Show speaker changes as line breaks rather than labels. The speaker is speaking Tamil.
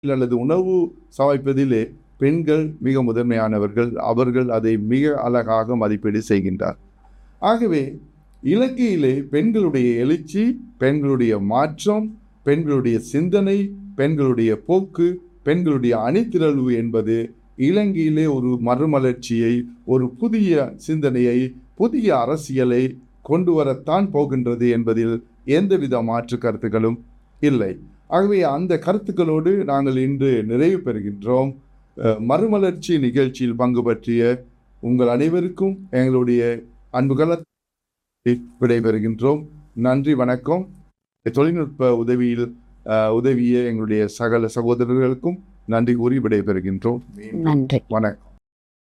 அல்லது உணவு சமைப்பதிலே பெண்கள் மிக முதன்மையானவர்கள் அவர்கள் அதை மிக அழகாக மதிப்பீடு செய்கின்றார் ஆகவே இலங்கையிலே பெண்களுடைய எழுச்சி பெண்களுடைய மாற்றம் பெண்களுடைய சிந்தனை பெண்களுடைய போக்கு பெண்களுடைய அணிதிரள்வு என்பது இலங்கையிலே ஒரு மறுமலர்ச்சியை ஒரு புதிய சிந்தனையை புதிய அரசியலை கொண்டு வரத்தான் போகின்றது என்பதில் எந்தவித மாற்று கருத்துக்களும் இல்லை ஆகவே அந்த கருத்துக்களோடு நாங்கள் இன்று நிறைவு பெறுகின்றோம் அஹ், மறுமலர்ச்சி நிகழ்ச்சியில் பங்கு பற்றிய உங்கள் அனைவருக்கும் எங்களுடைய அன்புகள விடைபெறுகின்றோம் நன்றி வணக்கம் தொழில்நுட்ப உதவியில் அஹ், உதவிய எங்களுடைய சகல சகோதரர்களுக்கும் நன்றி கூறி விடைபெறுகின்றோம்
நன்றி
வணக்கம்